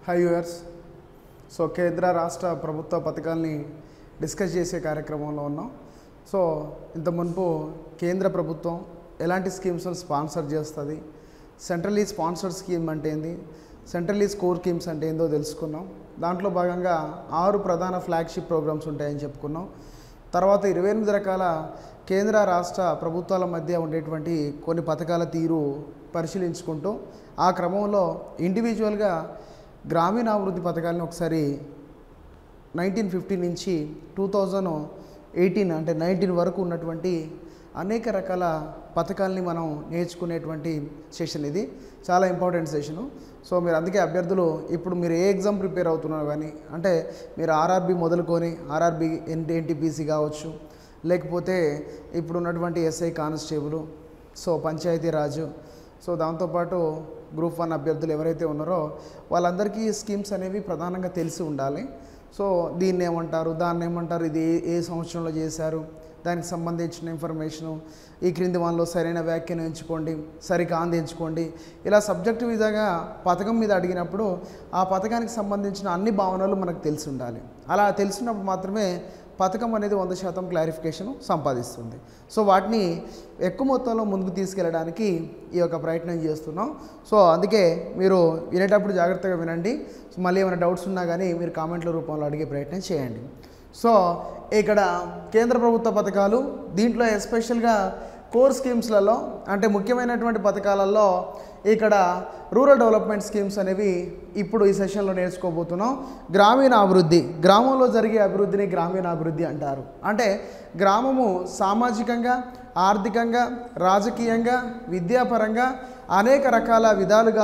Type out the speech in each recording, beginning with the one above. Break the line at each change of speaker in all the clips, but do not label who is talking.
high యూయర్స్ so కేంద్ర రాష్ట్ర ప్రభుత్వ పథకాల్ని డిస్కస్ చేసే కార్యక్రమంలో ఉన్నాం సో ఇంత మునుపు కేంద్ర ప్రభుత్వం ఎలాంటి స్కీమ్స్ని స్పాన్సర్ చేస్తుంది సెంట్రలీ స్పాన్సర్డ్ స్కీమ్ అంటే ఏంది సెంట్రలీ స్కోర్ స్కీమ్స్ అంటే ఏందో తెలుసుకున్నాం దాంట్లో భాగంగా ఆరు ప్రధాన ఫ్లాగ్షిప్ ప్రోగ్రామ్స్ ఉంటాయని చెప్పుకున్నాం తర్వాత ఇరవై ఎనిమిది రకాల కేంద్ర రాష్ట్ర ప్రభుత్వాల మధ్య ఉండేటువంటి కొన్ని పథకాల తీరు పరిశీలించుకుంటూ ఆ క్రమంలో ఇండివిజువల్గా గ్రామీణాభివృద్ధి పథకాలను ఒకసారి నైన్టీన్ ఫిఫ్టీ నుంచి టూ థౌజండ్ ఎయిటీన్ అంటే నైన్టీన్ వరకు ఉన్నటువంటి అనేక రకాల పథకాల్ని మనం నేర్చుకునేటువంటి సెషన్ ఇది చాలా ఇంపార్టెంట్ సెషను సో మీరు అందుకే అభ్యర్థులు ఇప్పుడు మీరు ఏ ఎగ్జామ్ ప్రిపేర్ అవుతున్నారు కానీ అంటే మీరు ఆర్ఆర్బి మొదలుకొని ఆర్ఆర్బి ఎన్టీ ఎన్టీపీసీ కావచ్చు లేకపోతే ఇప్పుడు ఉన్నటువంటి SI constable so Panchayati Raj so దాంతోపాటు గ్రూప్ వన్ అభ్యర్థులు ఎవరైతే ఉన్నారో వాళ్ళందరికీ ఈ స్కీమ్స్ అనేవి ప్రధానంగా తెలిసి ఉండాలి సో దీన్ని ఏమంటారు దాన్ని ఏమంటారు ఇది ఏ ఏ సంవత్సరంలో చేశారు దానికి సంబంధించిన ఇన్ఫర్మేషను ఈ క్రింది వాళ్ళలో సరైన వ్యాఖ్యను ఎంచుకోండి సరికాంది ఎంచుకోండి ఇలా సబ్జెక్టు విధంగా పథకం మీద అడిగినప్పుడు ఆ పథకానికి సంబంధించిన అన్ని భావనలు మనకు తెలిసి ఉండాలి అలా తెలిసినప్పుడు మాత్రమే పథకం అనేది వంద శాతం క్లారిఫికేషన్ సంపాదిస్తుంది సో వాటిని ఎక్కువ మొత్తంలో ముందుకు తీసుకెళ్ళడానికి ఈ యొక్క ప్రయత్నం చేస్తున్నాం సో అందుకే మీరు వినేటప్పుడు జాగ్రత్తగా వినండి సో మళ్ళీ ఏమైనా డౌట్స్ ఉన్నా కానీ మీరు కామెంట్ల రూపంలో అడిగే ప్రయత్నం చేయండి సో ఇక్కడ కేంద్ర ప్రభుత్వ పథకాలు దీంట్లో ఎస్పెషల్గా కోర్ స్కీమ్స్లలో అంటే ముఖ్యమైనటువంటి పథకాలలో ఇక్కడ రూరల్ డెవలప్మెంట్ స్కీమ్స్ అనేవి ఇప్పుడు ఈ సెషన్లో నేర్చుకోబోతున్నాం గ్రామీణ అభివృద్ధి గ్రామంలో జరిగే అభివృద్ధిని గ్రామీణ అభివృద్ధి అంటారు అంటే గ్రామము సామాజికంగా ఆర్థికంగా రాజకీయంగా విద్యాపరంగా అనేక రకాల విధాలుగా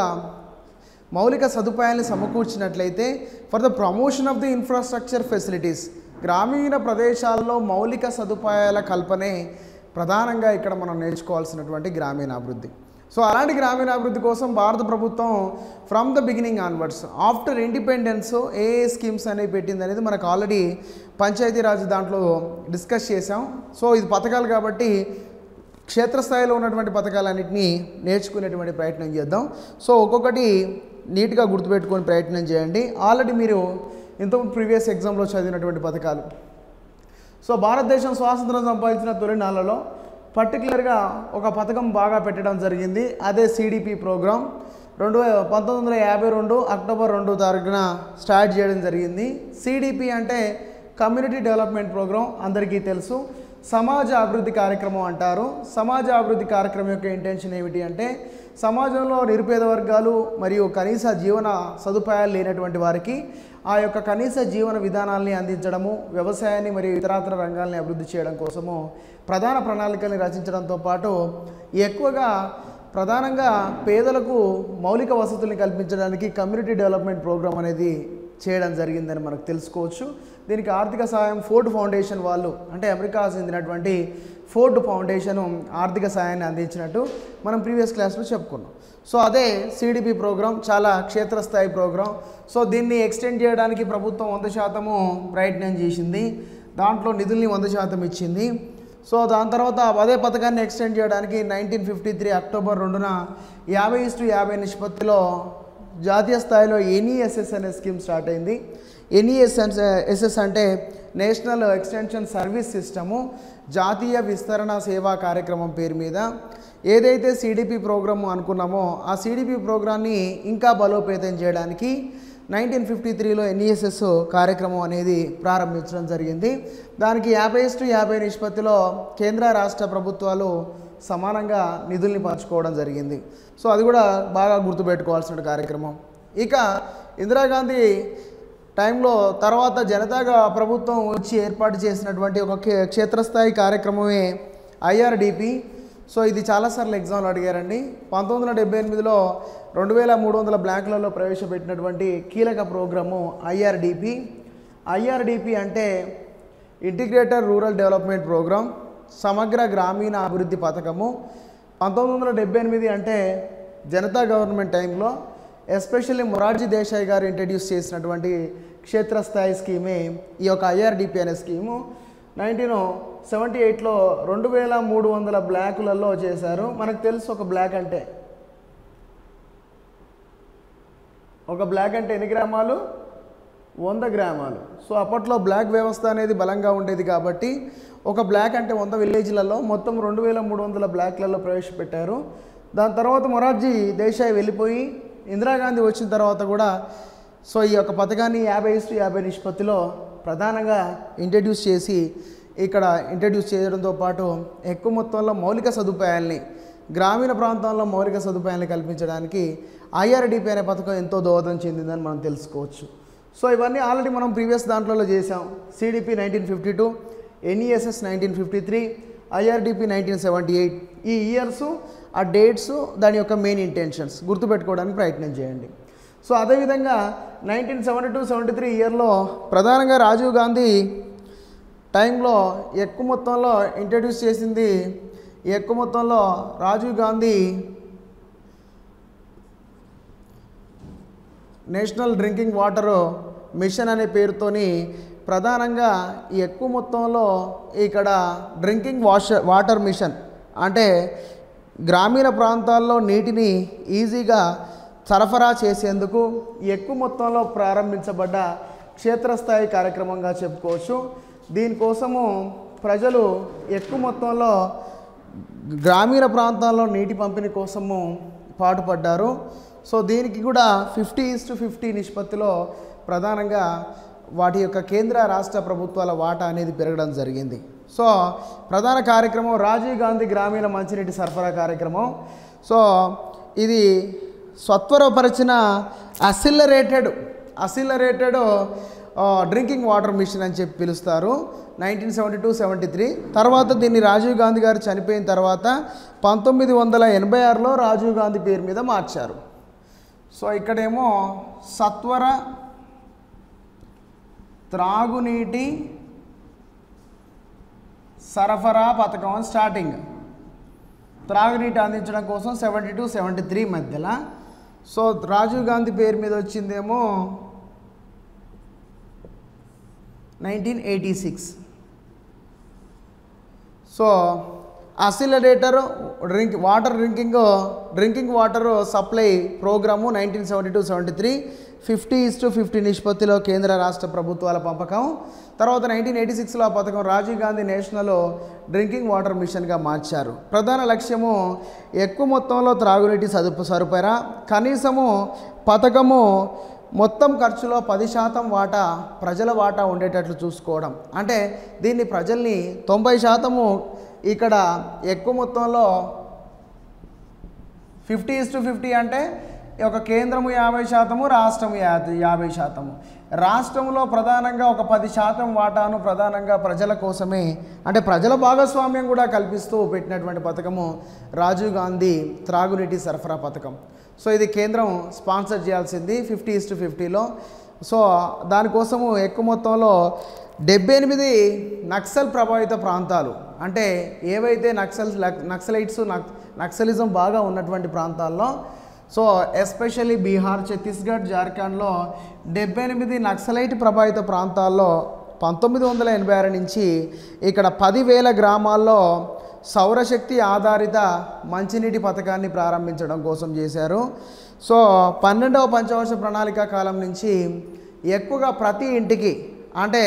మౌలిక సదుపాయాలను సమకూర్చినట్లయితే for the promotion of the infrastructure facilities గ్రామీణ ప్రదేశాల్లో మౌలిక సదుపాయాల కల్పనే ప్రధానంగా ఇక్కడ మనం నేర్చుకోవాల్సినటువంటి గ్రామీణాభివృద్ధి సో అలాంటి గ్రామీణాభివృద్ధి కోసం భారత ప్రభుత్వం from the beginning onwards after independence ఏ ఏ స్కీమ్స్ అనేవి పెట్టింది అనేది మనకు ఆల్రెడీ పంచాయతీరాజ్ దాంట్లో డిస్కస్ చేసాం సో ఇది పథకాలు కాబట్టి క్షేత్రస్థాయిలో ఉన్నటువంటి పథకాలన్నింటినీ నేర్చుకునేటువంటి ప్రయత్నం చేద్దాం సో ఒక్కొక్కటి నీట్గా గుర్తుపెట్టుకొని ప్రయత్నం చేయండి ఆల్రెడీ మీరు ఇంతకు ప్రీవియస్ ఎగ్జామ్లో చదివినటువంటి పథకాలు సో భారతదేశం స్వాతంత్రం సంపాదించిన తొలినాళ్ళలో పర్టికులర్గా ఒక పథకం బాగా పెట్టడం జరిగింది అదే సిడిపి ప్రోగ్రామ్ రెండు వే- పంతొమ్మిది వందల యాభై రెండు అక్టోబర్ రెండు తారీఖున స్టార్ట్ చేయడం జరిగింది సిడిపి అంటే కమ్యూనిటీ డెవలప్మెంట్ ప్రోగ్రామ్ అందరికీ తెలుసు సమాజ అభివృద్ధి కార్యక్రమం అంటారు సమాజ అభివృద్ధి కార్యక్రమం యొక్క ఇంటెన్షన్ ఏమిటి అంటే సమాజంలో నిరుపేద వర్గాలు మరియు కనీస జీవన సదుపాయాలు లేనటువంటి వారికి ఆ యొక్క కనీస జీవన విధానాల్ని అందించడము వ్యవసాయాన్ని మరియు ఇతరాతర రంగాల్ని అభివృద్ధి చేయడం కోసము ప్రధాన ప్రణాళికల్ని రచించడంతో పాటు ఎక్కువగా ప్రధానంగా పేదలకు మౌలిక వసతుల్ని కల్పించడానికి కమ్యూనిటీ డెవలప్మెంట్ ప్రోగ్రామ్ అనేది చేయడం జరిగిందని మనకు తెలుసుకోవచ్చు దీనికి ఆర్థిక సహాయం ఫోర్డ్ ఫౌండేషన్ వాళ్ళు అంటే అమెరికా చెందినటువంటి ఫోర్డ్ ఫౌండేషన్ ఆర్థిక సహాయాన్ని అందించినట్టు మనం ప్రీవియస్ క్లాస్లో చెప్పుకున్నాం సో అదే సిడిపి ప్రోగ్రామ్ చాలా క్షేత్రస్థాయి ప్రోగ్రామ్ సో దీన్ని ఎక్స్టెండ్ చేయడానికి ప్రభుత్వం వంద శాతము ప్రయత్నం చేసింది దాంట్లో నిధుల్ని వంద శాతం ఇచ్చింది సో దాని తర్వాత అదే పథకాన్ని ఎక్స్టెండ్ చేయడానికి నైన్టీన్ ఫిఫ్టీ త్రీ అక్టోబర్ రెండున యాభై ఇస్టు యాభై నిష్పత్తిలో జాతీయ స్థాయిలో ఎన్ఈఎస్ఎస్ అనే స్కీమ్ స్టార్ట్ అయింది ఎన్ఈఎస్ఎస్ ఎస్ఎస్ అంటే నేషనల్ ఎక్స్టెన్షన్ సర్వీస్ సిస్టము జాతీయ విస్తరణ సేవా కార్యక్రమం పేరు మీద ఏదైతే సిడిపి ప్రోగ్రామ్ అనుకున్నామో ఆ సిడిపి ప్రోగ్రాన్ని ఇంకా బలోపేతం చేయడానికి నైన్టీన్ ఫిఫ్టీ త్రీలో ఎన్ఈఎస్ఎస్ కార్యక్రమం అనేది ప్రారంభించడం జరిగింది దానికి యాభై ఇస్టు యాభై నిష్పత్తిలో కేంద్ర రాష్ట్ర ప్రభుత్వాలు సమానంగా నిధుల్ని పంచుకోవడం జరిగింది సో అది కూడా బాగా గుర్తుపెట్టుకోవాల్సిన కార్యక్రమం ఇక ఇందిరాగాంధీ టైంలో తర్వాత జనతాగా ప్రభుత్వం వచ్చి ఏర్పాటు చేసినటువంటి ఒక క్షే- క్షేత్రస్థాయి కార్యక్రమమే ఐఆర్డిపి సో ఇది చాలాసార్లు ఎగ్జామ్లు అడిగారండి పంతొమ్మిది వందల డెబ్బై ఎనిమిదిలో రెండు వేల మూడు వందల బ్లాక్లలో ప్రవేశపెట్టినటువంటి కీలక ప్రోగ్రాము ఐఆర్డిపి ఐఆర్డిపి అంటే ఇంటిగ్రేటెడ్ రూరల్ డెవలప్మెంట్ ప్రోగ్రామ్ సమగ్ర గ్రామీణ అభివృద్ధి పథకము పంతొమ్మిది వందల డెబ్బై ఎనిమిది అంటే జనతా గవర్నమెంట్ టైంలో ఎస్పెషల్లీ మొరార్జీ దేశాయ్ గారు ఇంట్రడ్యూస్ చేసినటువంటి క్షేత్రస్థాయి స్కీమే ఈ యొక్క ఐఆర్డిపి అనే స్కీము నైన్టీన్ సెవెంటీ ఎయిట్లో రెండు వేల మూడు వందల బ్లాకులలో చేశారు మనకు తెలుసు ఒక బ్లాక్ అంటే ఒక బ్లాక్ అంటే ఎన్ని గ్రామాలు వంద గ్రామాలు సో అప్పట్లో బ్లాక్ వ్యవస్థ అనేది బలంగా ఉండేది కాబట్టి ఒక బ్లాక్ అంటే వంద విలేజ్లలో మొత్తం రెండు వేల మూడు వందల బ్లాక్లలో ప్రవేశపెట్టారు దాని తర్వాత మొరార్జీ దేశాయ్ వెళ్ళిపోయి ఇందిరాగాంధీ వచ్చిన తర్వాత కూడా సో ఈ యొక్క పథకాన్ని యాభై ఇస్టు యాభై నిష్పత్తిలో ప్రధానంగా ఇంట్రడ్యూస్ చేసి ఇక్కడ ఇంట్రడ్యూస్ చేయడంతో పాటు ఎక్కువ మొత్తంలో మౌలిక సదుపాయాల్ని గ్రామీణ ప్రాంతాల్లో మౌలిక సదుపాయాలను కల్పించడానికి ఐఆర్డిపి అనే పథకం ఎంతో దోహదం చెందిందని మనం తెలుసుకోవచ్చు సో ఇవన్నీ ఆల్రెడీ మనం ప్రీవియస్ దాంట్లో చేసాం CDP nineteen fifty two NESS nineteen fifty three IRDP nineteen seventy eight ఈ ఇయర్స్ ఆ డేట్స్ దాని యొక్క మెయిన్ ఇంటెన్షన్స్ గుర్తుపెట్టుకోవడానికి ప్రయత్నం చేయండి సో అదేవిధంగా nineteen seventy two seventy three ఇయర్లో ప్రధానంగా రాజీవ్ గాంధీ టైంలో ఎక్కువ మొత్తంలో ఇంట్రడ్యూస్ చేసింది ఎక్కువ మొత్తంలో Rajiv Gandhi national drinking water mission అనే పేరుతోని ప్రధానంగా ఈ ఎక్కువ మొత్తంలో ఇక్కడ డ్రింకింగ్ వాష వాటర్ మిషన్ అంటే గ్రామీణ ప్రాంతాల్లో నీటిని ఈజీగా సరఫరా చేసేందుకు ఎక్కువ మొత్తంలో ప్రారంభించబడ్డ క్షేత్రస్థాయి కార్యక్రమంగా చెప్పుకోవచ్చు దీనికోసము ప్రజలు ఎక్కువ మొత్తంలో గ్రామీణ ప్రాంతాల్లో నీటి పంపిణీ కోసము పాటుపడ్డారు సో దీనికి కూడా ఫిఫ్టీ ఇస్ టు ఫిఫ్టీ నిష్పత్తిలో ప్రధానంగా వాటి యొక్క కేంద్ర రాష్ట్ర ప్రభుత్వాల వాటా అనేది పెరగడం జరిగింది సో ప్రధాన కార్యక్రమం రాజీవ్ గాంధీ గ్రామీణ మంచినీటి సరఫరా కార్యక్రమం సో ఇది స్వత్వరపరిచిన accelerated accelerated drinking water mission అని చెప్పి పిలుస్తారు nineteen seventy two seventy three తర్వాత దీన్ని రాజీవ్ గాంధీ గారు చనిపోయిన తర్వాత పంతొమ్మిది వందల ఎనభై ఆరులో రాజీవ్ గాంధీ పేరు మీద మార్చారు సో ఇక్కడేమో సత్వర త్రాగునీటి సరఫరా పథకం అని స్టార్టింగ్ త్రాగునీటి అందించడం కోసం సెవెంటీ టు సెవెంటీ త్రీ మధ్యలో సో రాజీవ్ గాంధీ పేరు మీద వచ్చిందేమో nineteen eighty six so accelerator drink water drinking drinking water supply programme nineteen seventy two seventy three fifty is to fifty నిష్పత్తిలో కేంద్ర రాష్ట్ర ప్రభుత్వాల పంపకం తర్వాత నైన్టీన్ ఎయిటీ సిక్స్లో ఆ పథకం Rajiv Gandhi national drinking water మిషన్గా మార్చారు ప్రధాన లక్ష్యము ఎక్కువ మొత్తంలో త్రాగునీటి సదుపు సరిపరా కనీసము పథకము మొత్తం ఖర్చులో పది శాతం వాటా ప్రజల వాటా ఉండేటట్లు చూసుకోవడం అంటే దీన్ని ప్రజల్ని తొంభై శాతము ఇక్కడ ఎక్కువ మొత్తంలో ఫిఫ్టీ ఇస్ టు ఫిఫ్టీ అంటే ఈ యొక్క కేంద్రము యాభై శాతము రాష్ట్రము యా- యాభై శాతము రాష్ట్రంలో ప్రధానంగా ఒక పది శాతం వాటాను ప్రధానంగా ప్రజల కోసమే అంటే ప్రజల భాగస్వామ్యం కూడా కల్పిస్తూ పెట్టినటువంటి పథకము రాజీవ్ గాంధీ త్రాగునీటి సరఫరా పథకం సో ఇది కేంద్రం స్పాన్సర్ చేయాల్సింది ఫిఫ్టీ ఇస్ టు ఫిఫ్టీలో సో దానికోసము ఎక్కువ మొత్తంలో డెబ్బై ఎనిమిది నక్సల్ ప్రభావిత ప్రాంతాలు అంటే ఏవైతే నక్సల్ నక్సలైట్స్ నక్ నక్సలిజం బాగా ఉన్నటువంటి ప్రాంతాల్లో సో ఎస్పెషల్లీ బీహార్ ఛత్తీస్గఢ్ జార్ఖండ్లో డెబ్బై ఎనిమిది నక్సలైట్ ప్రభావిత ప్రాంతాల్లో పంతొమ్మిది వందల ఎనభై ఆరు నుంచి ఇక్కడ పదివేల గ్రామాల్లో సౌరశక్తి ఆధారిత మంచినీటి పథకాన్ని ప్రారంభించడం కోసం చేశారు సో పన్నెండవ పంచవర్ష ప్రణాళిక కాలం నుంచి ఎక్కువగా ప్రతి ఇంటికి అంటే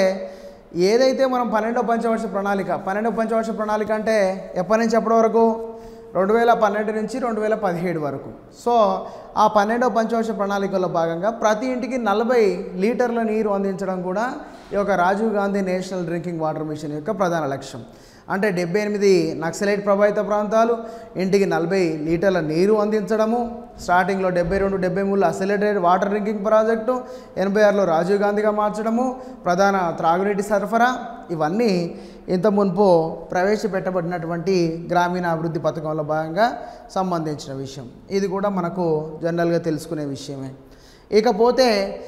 ఏదైతే మనం పన్నెండవ పంచవర్ష ప్రణాళిక పన్నెండవ పంచవర్ష ప్రణాళిక అంటే ఎప్పటి నుంచి ఎప్పటి వరకు రెండు వేల పన్నెండు నుంచి రెండు వేల పదిహేడు వరకు సో ఆ పన్నెండవ పంచవర్ష ప్రణాళికలో భాగంగా ప్రతి ఇంటికి నలభై లీటర్ల నీరు అందించడం కూడా ఈ యొక్క Rajiv Gandhi national drinking water mission యొక్క ప్రధాన లక్ష్యం అంటే డెబ్బై ఎనిమిది నక్సలైట్ ప్రభావిత ప్రాంతాలు ఇంటికి నలభై లీటర్ల నీరు అందించడము స్టార్టింగ్లో డెబ్బై రెండు డెబ్బై మూడు అసెలేటెడ్ వాటర్ డ్రింకింగ్ ప్రాజెక్టు ఎనభై ఆరులో రాజీవ్ గాంధీగా మార్చడము ప్రధాన త్రాగునీటి సరఫరా ఇవన్నీ ఇంత మున్పు ప్రవేశపెట్టబడినటువంటి గ్రామీణ అభివృద్ధి పథకంలో భాగంగా సంబంధించిన విషయం ఇది కూడా మనకు జనరల్గా తెలుసుకునే విషయమే ఇకపోతే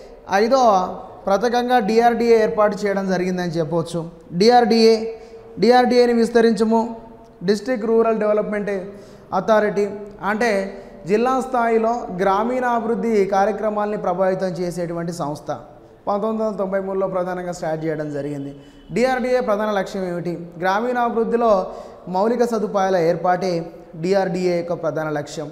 ఐదో పథకంగా డిఆర్డిఏ ఏర్పాటు చేయడం జరిగిందని చెప్పవచ్చు డిఆర్డిఏ డిఆర్డిఏని విస్తరించము డిస్ట్రిక్ట్ రూరల్ డెవలప్మెంట్ అథారిటీ అంటే జిల్లా స్థాయిలో గ్రామీణ అభివృద్ధి కార్యక్రమాల్ని ప్రభావితం చేసేటువంటి సంస్థ పంతొమ్మిది వందల తొంభై మూడులో ప్రధానంగా స్టార్ట్ చేయడం జరిగింది డిఆర్డిఏ ప్రధాన లక్ష్యం ఏమిటి గ్రామీణాభివృద్ధిలో మౌలిక సదుపాయాల ఏర్పాటే డిఆర్డిఏ యొక్క ప్రధాన లక్ష్యం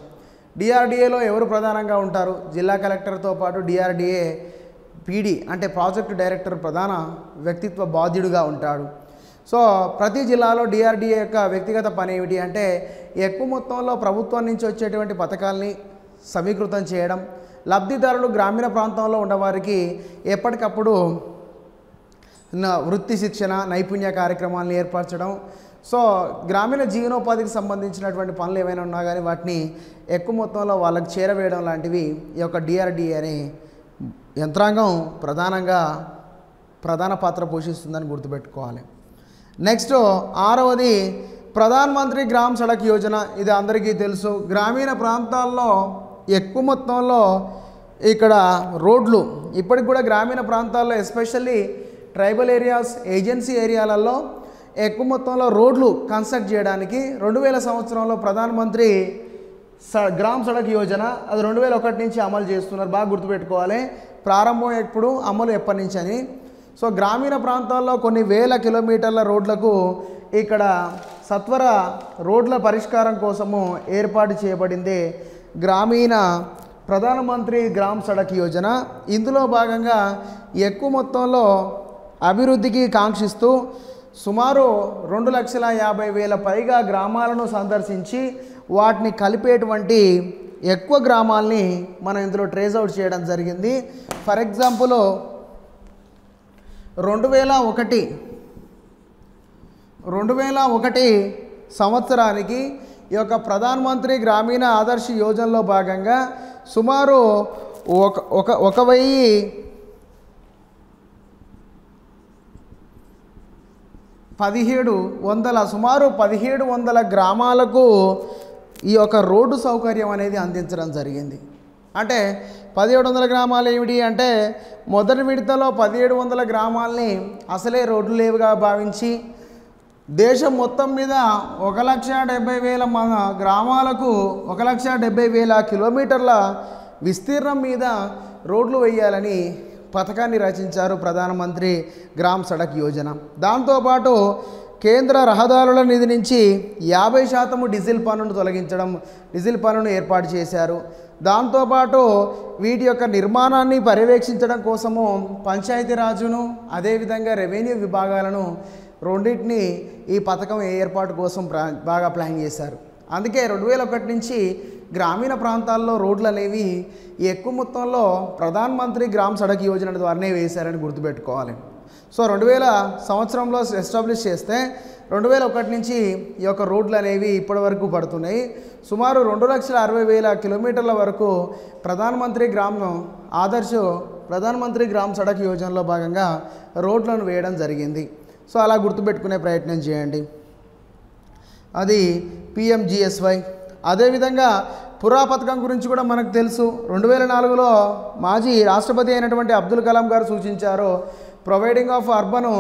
డిఆర్డిఏలో ఎవరు ప్రధానంగా ఉంటారు జిల్లా కలెక్టర్తో పాటు డిఆర్డిఏ పీడి అంటే ప్రాజెక్టు డైరెక్టర్ ప్రధాన వ్యక్తిత్వ బాధ్యుడిగా ఉంటాడు సో ప్రతి జిల్లాలో డిఆర్డిఏ యొక్క వ్యక్తిగత పని ఏమిటి అంటే ఎక్కువ మొత్తంలో ప్రభుత్వం నుంచి వచ్చేటువంటి పథకాల్ని సమీకృతం చేయడం లబ్ధిదారులు గ్రామీణ ప్రాంతంలో ఉన్నవారికి ఎప్పటికప్పుడు నా వృత్తి శిక్షణ నైపుణ్య కార్యక్రమాలను ఏర్పరచడం సో గ్రామీణ జీవనోపాధికి సంబంధించినటువంటి పనులు ఏమైనా ఉన్నా కానీ వాటిని ఎక్కువ మొత్తంలో వాళ్ళకి చేరవేయడం లాంటివి ఈ యొక్క డిఆర్డిఏ అనే యంత్రాంగం ప్రధానంగా ప్రధాన పాత్ర పోషిస్తుందని గుర్తుపెట్టుకోవాలి నెక్స్ట్ ఆరవది ప్రధాన్ మంత్రి గ్రామ్ సడక్ యోజన ఇది అందరికీ తెలుసు గ్రామీణ ప్రాంతాల్లో ఎక్కువ మొత్తంలో ఇక్కడ రోడ్లు ఇప్పటికి కూడా గ్రామీణ ప్రాంతాల్లో ఎస్పెషల్లీ ట్రైబల్ ఏరియాస్ ఏజెన్సీ ఏరియాలలో ఎక్కువ మొత్తంలో రోడ్లు కన్స్ట్రక్ట్ చేయడానికి రెండు వేల సంవత్సరంలో ప్రధానమంత్రి స గ్రామ్ సడక్ యోజన అది రెండు వేల ఒకటి నుంచి అమలు చేస్తున్నారు బాగా గుర్తుపెట్టుకోవాలి ప్రారంభం ఎప్పుడు అమలు ఎప్పటి నుంచి అని సో గ్రామీణ ప్రాంతాల్లో కొన్ని వేల కిలోమీటర్ల రోడ్లకు ఇక్కడ సత్వర రోడ్ల పరిష్కారం కోసము ఏర్పాటు చేయబడింది గ్రామీణ ప్రధానమంత్రి గ్రామ్ సడక్ యోజన ఇందులో భాగంగా ఎక్కువ మొత్తంలో అభివృద్ధికి కాంక్షిస్తూ సుమారు రెండు లక్షల యాభై వేల పైగా గ్రామాలను సందర్శించి వాటిని కలిపేటువంటి ఎక్కువ గ్రామాల్ని మనం ఇందులో ట్రేస్ అవుట్ చేయడం జరిగింది ఫర్ ఎగ్జాంపుల్ రెండు వేల ఒకటి రెండు వేల ఒకటి సంవత్సరానికి ఈ యొక్క ప్రధాన్ మంత్రి గ్రామీణ ఆదర్శ యోజనలో భాగంగా సుమారు ఒక ఒక ఒక వెయ్యి పదిహేడు వందల సుమారు పదిహేడు వందల గ్రామాలకు ఈ యొక్క రోడ్డు సౌకర్యం అనేది అందించడం జరిగింది అంటే పదిహేడు వందల గ్రామాలు ఏమిటి అంటే మొదటి విడతలో పదిహేడు వందల గ్రామాలని అసలే రోడ్లు లేవుగా భావించి దేశం మొత్తం మీద ఒక లక్ష డెబ్బై వేల మన గ్రామాలకు ఒక లక్ష డెబ్బై వేల కిలోమీటర్ల విస్తీర్ణం మీద రోడ్లు వేయాలని పథకాన్ని రచించారు ప్రధానమంత్రి గ్రామ్ సడక్ యోజన దాంతోపాటు కేంద్ర రహదారుల నిధి నుంచి యాభై శాతము డీజిల్ పన్నును తొలగించడం డీజిల్ పన్నును ఏర్పాటు చేశారు దాంతోపాటు వీటి యొక్క నిర్మాణాన్ని పర్యవేక్షించడం కోసము పంచాయతీరాజును అదేవిధంగా రెవెన్యూ విభాగాలను రెండింటిని ఈ పథకం ఏర్పాటు కోసం ప్రా బాగా ప్లాన్ చేశారు అందుకే రెండు వేల ఒకటి నుంచి గ్రామీణ ప్రాంతాల్లో రోడ్లు అనేవి ఎక్కువ మొత్తంలో ప్రధాన్ మంత్రి గ్రామ్ సడక్ యోజన ద్వారానే వేశారని గుర్తుపెట్టుకోవాలి సో రెండు వేల సంవత్సరంలో ఎస్టాబ్లిష్ చేస్తే రెండు వేల ఒకటి నుంచి ఈ యొక్క రోడ్లు అనేవి ఇప్పటి వరకు పడుతున్నాయి సుమారు రెండు లక్షల అరవై వేల కిలోమీటర్ల వరకు ప్రధానమంత్రి గ్రామ్ ఆదర్శ్ ప్రధానమంత్రి గ్రామ్ సడక్ యోజనలో భాగంగా రోడ్లను వేయడం జరిగింది సో అలా గుర్తుపెట్టుకునే ప్రయత్నం చేయండి అది పిఎంజిఎస్వై అదేవిధంగా పురా పథకం గురించి కూడా మనకు తెలుసు రెండు వేల నాలుగులో మాజీ రాష్ట్రపతి అయినటువంటి అబ్దుల్ కలాం గారు సూచించారు providing of urban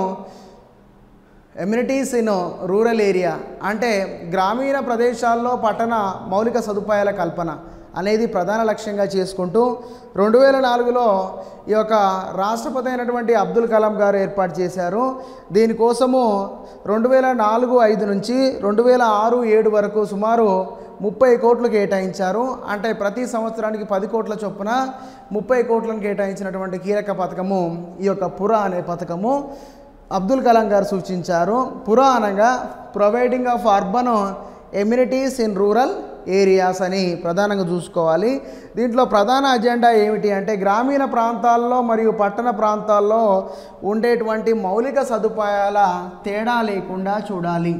amenities in rural area అంటే గ్రామీణ ప్రదేశాల్లో పట్టణ మౌలిక సదుపాయాల కల్పన అనేది ప్రధాన లక్ష్యంగా చేసుకుంటూ రెండు వేల నాలుగులో ఈ యొక్క రాష్ట్రపతి అయినటువంటి అబ్దుల్ కలాం గారు ఏర్పాటు చేశారు దీనికోసము రెండు వేల నాలుగు ఐదు నుంచి రెండు వేల ఆరు ఏడు వరకు సుమారు ముప్పై కోట్లు కేటాయించారు అంటే ప్రతి సంవత్సరానికి పది కోట్ల చొప్పున ముప్పై కోట్లను కేటాయించినటువంటి కీలక పథకము ఈ యొక్క పురా అనే పథకము అబ్దుల్ కలాం గారు సూచించారు పురా అనగా providing of urban amenities in rural areas అని ప్రధానంగా చూసుకోవాలి దీంట్లో ప్రధాన అజెండా ఏమిటి అంటే గ్రామీణ ప్రాంతాల్లో మరియు పట్టణ ప్రాంతాల్లో ఉండేటువంటి మౌలిక సదుపాయాల తేడా లేకుండా చూడాలి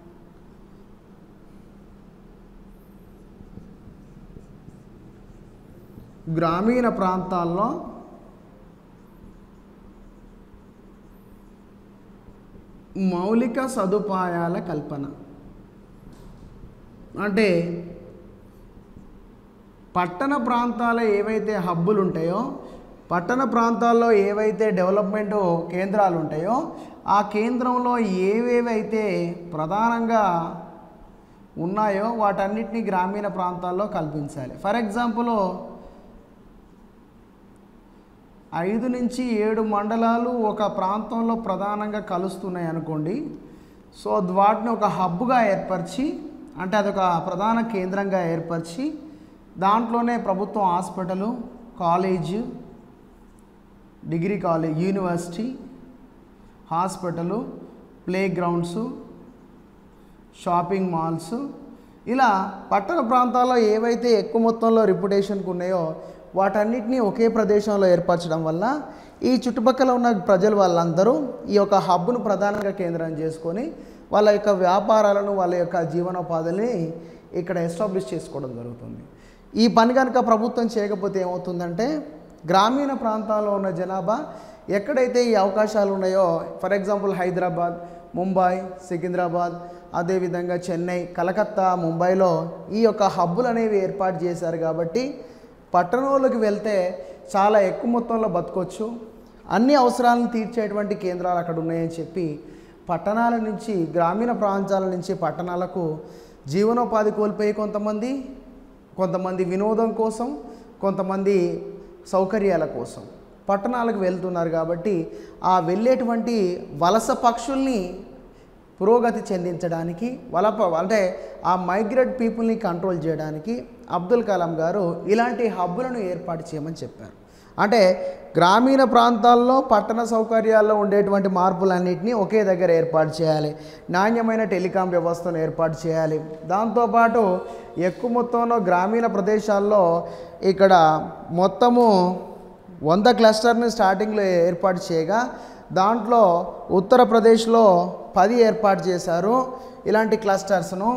గ్రామీణ ప్రాంతాల్లో మౌలిక సదుపాయాల కల్పన అంటే పట్టణ ప్రాంతాల ఏవైతే హబ్బులు ఉంటాయో పట్టణ ప్రాంతాల్లో ఏవైతే డెవలప్మెంట్ కేంద్రాలు ఉంటాయో ఆ కేంద్రంలో ఏవేవైతే ప్రధానంగా ఉన్నాయో వాటన్నిటిని గ్రామీణ ప్రాంతాల్లో కల్పించాలి ఫర్ ఎగ్జాంపుల్ ఐదు నుంచి ఏడు మండలాలు ఒక ప్రాంతంలో ప్రధానంగా కలుస్తున్నాయి అనుకోండి సో వాటిని ఒక హబ్గా ఏర్పరిచి అంటే అదొక ప్రధాన కేంద్రంగా ఏర్పరిచి దాంట్లోనే ప్రభుత్వం hospital college degree college university hospital playgrounds shopping malls ఇలా పట్టణ ప్రాంతాల్లో ఏవైతే ఎక్కువ మొత్తంలో రిప్యుటేషన్కి ఉన్నాయో వాటన్నిటినీ ఒకే ప్రదేశంలో ఏర్పరచడం వల్ల ఈ చుట్టుపక్కల ఉన్న ప్రజలు వాళ్ళందరూ ఈ యొక్క హబ్ను ప్రధానంగా కేంద్రం చేసుకొని వాళ్ళ యొక్క వ్యాపారాలను వాళ్ళ యొక్క జీవనోపాధిని ఇక్కడ ఎస్టాబ్లిష్ చేసుకోవడం జరుగుతుంది ఈ పని కనుక ప్రభుత్వం చేయకపోతే ఏమవుతుందంటే గ్రామీణ ప్రాంతాల్లో ఉన్న జనాభా ఎక్కడైతే ఈ అవకాశాలు ఉన్నాయో ఫర్ ఎగ్జాంపుల్ హైదరాబాద్ ముంబై సికింద్రాబాద్ అదేవిధంగా చెన్నై కలకత్తా ముంబైలో ఈ యొక్క హబ్బులు అనేవి ఏర్పాటు చేశారు కాబట్టి పట్టణంలోకి వెళ్తే చాలా ఎక్కువ మొత్తంలో బతకొచ్చు అన్ని అవసరాలను తీర్చేటువంటి కేంద్రాలు అక్కడ ఉన్నాయని చెప్పి పట్టణాల నుంచి గ్రామీణ ప్రాంతాల నుంచి పట్టణాలకు జీవనోపాధి కోల్పోయి కొంతమంది కొంతమంది వినోదం కోసం కొంతమంది సౌకర్యాల కోసం పట్టణాలకు వెళ్తున్నారు కాబట్టి ఆ వెళ్ళేటువంటి వలస పక్షుల్ని పురోగతి చెందించడానికి వలప అంటే ఆ మైగ్రేట్ పీపుల్ని కంట్రోల్ చేయడానికి అబ్దుల్ కలాం గారు ఇలాంటి హబ్బులను ఏర్పాటు చేయమని చెప్పారు అంటే గ్రామీణ ప్రాంతాల్లో పట్టణ సౌకర్యాల్లో ఉండేటువంటి మార్పులన్నింటినీ ఒకే దగ్గర ఏర్పాటు చేయాలి నాణ్యమైన టెలికాం వ్యవస్థను ఏర్పాటు చేయాలి దాంతోపాటు ఎక్కువ మొత్తంలో గ్రామీణ ప్రదేశాల్లో ఇక్కడ మొత్తము వంద క్లస్టర్ని స్టార్టింగ్లో ఏర్పాటు చేయగా దాంట్లో ఉత్తరప్రదేశ్లో పది ఏర్పాటు చేశారు ఇలాంటి క్లస్టర్స్ను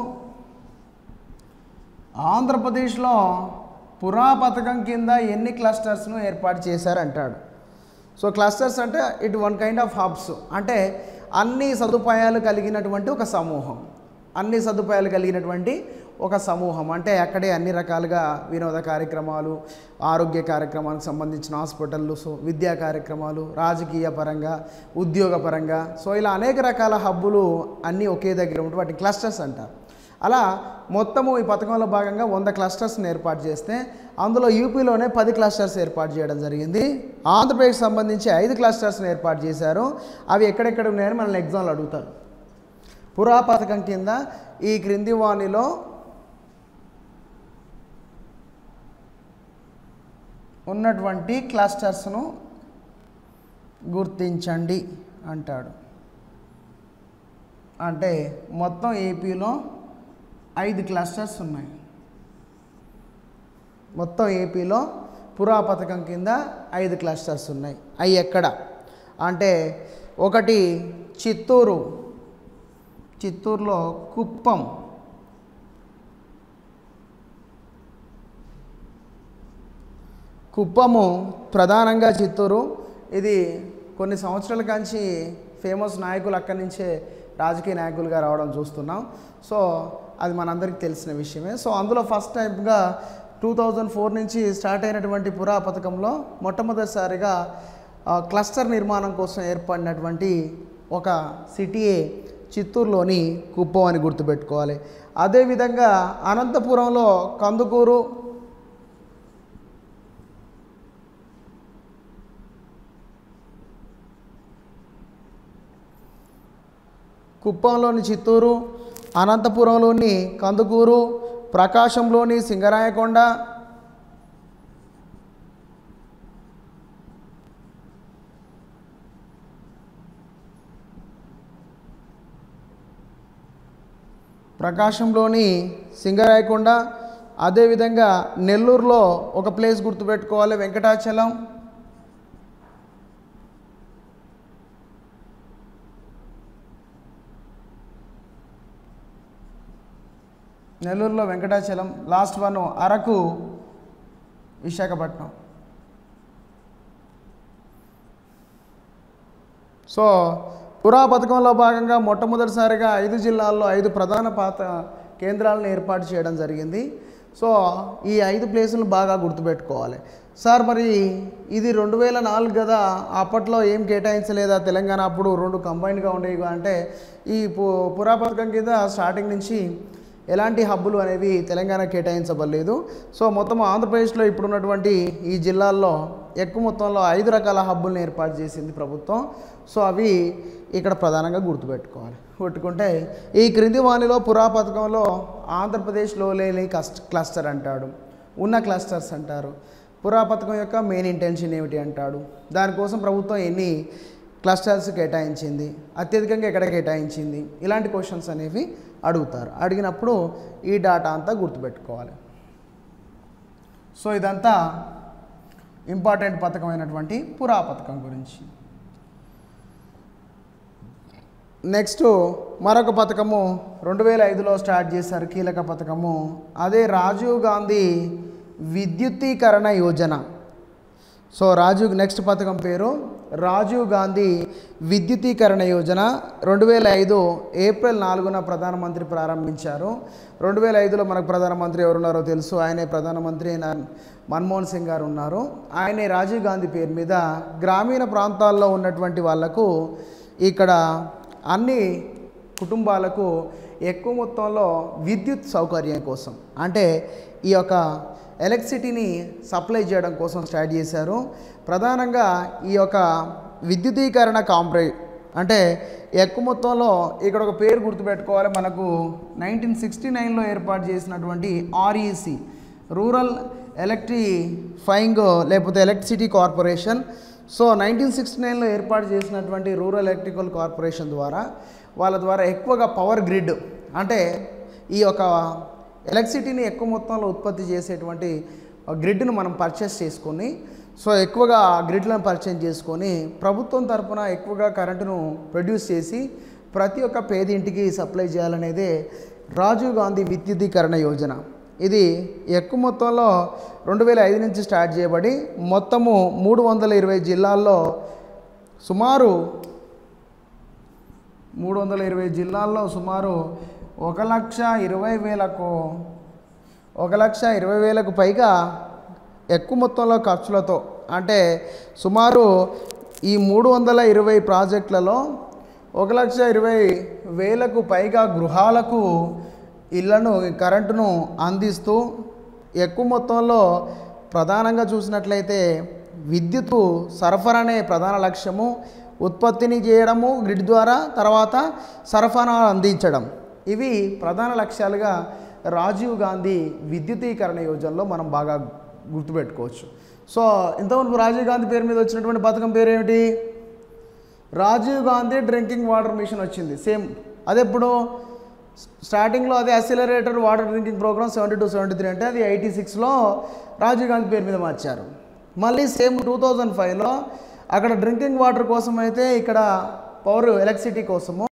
ఆంధ్రప్రదేశ్లో పురా పథకం కింద ఎన్ని క్లస్టర్స్ను ఏర్పాటు చేశారంటాడు సో క్లస్టర్స్ అంటే it one kind of hubs అంటే అన్ని సదుపాయాలు కలిగినటువంటి ఒక సమూహం అన్ని సదుపాయాలు కలిగినటువంటి ఒక సమూహం అంటే అక్కడే అన్ని రకాలుగా వినోద కార్యక్రమాలు ఆరోగ్య కార్యక్రమాలకు సంబంధించిన హాస్పిటళ్ళు సో విద్యా కార్యక్రమాలు రాజకీయ పరంగా ఉద్యోగ పరంగా సో ఇలా అనేక రకాల హబ్బులు అన్నీ ఒకే దగ్గర ఉంటే వాటిని క్లస్టర్స్ అంటారు అలా మొత్తము ఈ పథకంలో భాగంగా వంద క్లస్టర్స్ని ఏర్పాటు చేస్తే అందులో యూపీలోనే పది క్లస్టర్స్ ఏర్పాటు చేయడం జరిగింది ఆంధ్రప్రదేశ్ సంబంధించి ఐదు క్లస్టర్స్ని ఏర్పాటు చేశారు అవి ఎక్కడెక్కడ ఉన్నాయని మనల్ని ఎగ్జామ్లు అడుగుతారు పురా పథకం కింద ఈ క్రింది వాణిలో ఉన్నటువంటి క్లస్టర్స్ను గుర్తించండి అంటాడు అంటే మొత్తం ఏపీలో ఐదు క్లస్టర్స్ ఉన్నాయి మొత్తం ఏపీలో పురా పథకం కింద ఐదు క్లస్టర్స్ ఉన్నాయి అవి ఎక్కడ అంటే ఒకటి చిత్తూరు చిత్తూరులో కుప్పం కుప్పము ప్రధానంగా చిత్తూరు ఇది కొన్ని సంవత్సరాల కాంచి ఫేమస్ నాయకులు అక్కడి నుంచే రాజకీయ నాయకులుగా రావడం చూస్తున్నాం సో అది మనందరికీ తెలిసిన విషయమే సో అందులో ఫస్ట్ టైంగా టూ థౌజండ్ ఫోర్ నుంచి స్టార్ట్ అయినటువంటి పురా పథకంలో మొట్టమొదటిసారిగా ఆ, క్లస్టర్ నిర్మాణం కోసం ఏర్పడినటువంటి ఒక సిటీయే చిత్తూరులోని కుప్పం అని గుర్తుపెట్టుకోవాలి అదేవిధంగా అనంతపురంలో కందుకూరు కుప్పంలోని చిత్తూరు అనంతపురంలోని కందుకూరు ప్రకాశంలోని సింగరాయకొండ ప్రకాశంలోని సింగరాయకొండ అదేవిధంగా నెల్లూరులో ఒక ప్లేస్ గుర్తుపెట్టుకోవాలి వెంకటాచలం నెల్లూరులో Venkatachalam last one Araku Visakhapatnam so PURA పథకంలో భాగంగా మొట్టమొదటిసారిగా ఐదు జిల్లాల్లో ఐదు ప్రధాన పాత కేంద్రాలను ఏర్పాటు చేయడం జరిగింది సో ఈ ఐదు ప్లేసులను బాగా గుర్తుపెట్టుకోవాలి సార్ మరి ఇది రెండు వేల నాలుగు కదా అప్పట్లో ఏం కేటాయించలేదా తెలంగాణ అప్పుడు రెండు కంబైన్డ్గా ఉండేవి అంటే ఈ పు పురా పథకం కింద స్టార్టింగ్ నుంచి ఎలాంటి హబ్బులు అనేవి తెలంగాణ కేటాయించబడలేదు సో మొత్తం ఆంధ్రప్రదేశ్లో ఇప్పుడున్నటువంటి ఈ జిల్లాల్లో ఎక్కువ మొత్తంలో ఐదు రకాల హబ్బులను ఏర్పాటు చేసింది ప్రభుత్వం సో అవి ఇక్కడ ప్రధానంగా గుర్తుపెట్టుకోవాలి పెట్టుకుంటే ఈ క్రింది వాణిలో పురా పథకంలో ఆంధ్రప్రదేశ్లో లేని కస్ట్ క్లస్టర్ అంటాడు ఉన్న క్లస్టర్స్ అంటారు పురా పథకం యొక్క మెయిన్ ఇంటెన్షన్ ఏమిటి అంటాడు దానికోసం ప్రభుత్వం ఎన్ని క్లస్టర్స్ కేటాయించింది అత్యధికంగా ఎక్కడ కేటాయించింది ఇలాంటి క్వశ్చన్స్ అనేవి అడుగుతారు అడిగినప్పుడు ఈ డాటా అంతా గుర్తుపెట్టుకోవాలి సో ఇదంతా ఇంపార్టెంట్ పథకమైనటువంటి పురా పథకం గురించి నెక్స్ట్ మరొక పథకము రెండు వేల ఐదులో స్టార్ట్ చేశారు కీలక పథకము అదే రాజీవ్ గాంధీ విద్యుత్తీకరణ యోజన సో రాజీవ్ నెక్స్ట్ పథకం పేరు రాజీవ్ గాంధీ విద్యుతీకరణ యోజన రెండు వేల ఐదు ఏప్రిల్ నాలుగున ప్రధానమంత్రి ప్రారంభించారు రెండు వేల ఐదులో మనకు ప్రధానమంత్రి ఎవరున్నారో తెలుసు ఆయనే ప్రధానమంత్రి నా- మన్మోహన్ సింగ్ గారు ఉన్నారు ఆయనే రాజీవ్ గాంధీ పేరు మీద గ్రామీణ ప్రాంతాల్లో ఉన్నటువంటి వాళ్లకు ఇక్కడ అన్ని కుటుంబాలకు ఎక్కువ మొత్తంలో విద్యుత్ సౌకర్యం కోసం అంటే ఈ యొక్క ఎలక్ట్రిసిటీని సప్లై చేయడం కోసం స్టార్ట్ చేశారు ప్రధానంగా ఈ యొక్క విద్యుదీకరణ కాంప్రై అంటే ఎక్కువ మొత్తంలో ఇక్కడ ఒక పేరు గుర్తుపెట్టుకోవాలి మనకు నైన్టీన్ సిక్స్టీ నైన్లో ఏర్పాటు చేసినటువంటి ఆర్ఈసి రూరల్ ఎలక్ట్రిఫైయింగ్ లేకపోతే electricity corporation so nineteen sixty నైన్లో ఏర్పాటు చేసినటువంటి రూరల్ ఎలక్ట్రికల్ కార్పొరేషన్ ద్వారా వాళ్ళ ద్వారా ఎక్కువగా పవర్ గ్రిడ్ అంటే ఈ యొక్క ఎలక్ట్రిసిటీని ఎక్కువ మొత్తంలో ఉత్పత్తి చేసేటువంటి గ్రిడ్ను మనం పర్చేస్ చేసుకొని సో ఎక్కువగా ఆ గ్రిడ్లను పర్చేజ్ చేసుకొని ప్రభుత్వం తరపున ఎక్కువగా కరెంటును ప్రొడ్యూస్ చేసి ప్రతి ఒక్క పేదింటికి సప్లై చేయాలనేదే రాజీవ్ గాంధీ విద్యుదీకరణ యోజన ఇది ఎక్కువ మొత్తంలో రెండు వేల ఐదు నుంచి స్టార్ట్ చేయబడి మొత్తము మూడు వందల ఇరవై జిల్లాల్లో సుమారు మూడు వందల ఇరవై జిల్లాల్లో సుమారు ఒక లక్ష ఇరవై వేలకు ఒక లక్ష ఇరవై వేలకు పైగా ఎక్కువ మొత్తంలో ఖర్చులతో అంటే సుమారు ఈ మూడు వందల ఇరవై ప్రాజెక్టులలో ఒక లక్ష ఇరవై వేలకు పైగా గృహాలకు ఇళ్లను కరెంటును అందిస్తూ ఎక్కువ మొత్తంలో ప్రధానంగా చూసినట్లయితే విద్యుత్ సరఫరానే ప్రధాన లక్ష్యము ఉత్పత్తిని చేయడము గ్రిడ్ ద్వారా తర్వాత సరఫరా అందించడం ఇవి ప్రధాన లక్ష్యాలుగా రాజీవ్ గాంధీ విద్యుతీకరణ యోజనలో మనం బాగా గుర్తుపెట్టుకోవచ్చు సో ఇంతకుముందు రాజీవ్ గాంధీ పేరు మీద వచ్చినటువంటి పథకం పేరు ఏమిటి Rajiv Gandhi drinking water mission వచ్చింది సేమ్ అది ఎప్పుడు స్టార్టింగ్లో అదే accelerator water drinking programme seventy two seventy three అంటే అది ఎయిటీ సిక్స్లో రాజీవ్ గాంధీ పేరు మీద మార్చారు మళ్ళీ సేమ్ టూ థౌజండ్ ఫైవ్లో అక్కడ డ్రింకింగ్ వాటర్ కోసం అయితే ఇక్కడ పవర్ ఎలక్ట్రిసిటీ కోసము